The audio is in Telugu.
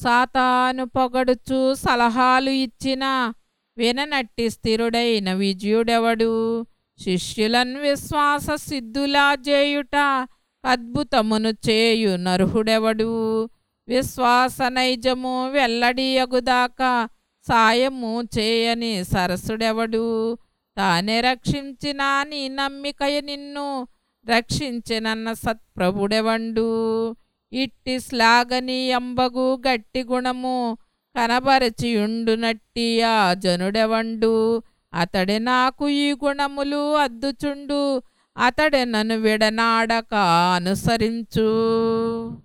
సాతాను పొగడుచు సలహాలు ఇచ్చిన విననట్టి స్థిరుడైన విజయుడెవడు శిష్యులను విశ్వాస సిద్ధులా చేయుట అద్భుతమును చేయు నరుహుడెవడు విశ్వాస నైజము వెల్లడియగుదాకా సాయము చేయని సరసుడెవడు తానే రక్షించిన నీ నమ్మికయ నిన్ను రక్షించినన్న సత్ప్రభుడెవండు ఇట్టి శ్లాఘని అంబగు గట్టి గుణము కనబరచియుండునట్టి ఆ జనుడెవండు అతడే నాకు ఈ గుణములు అద్దుచుండు అతడే నన్ను విడనాడక అనుసరించు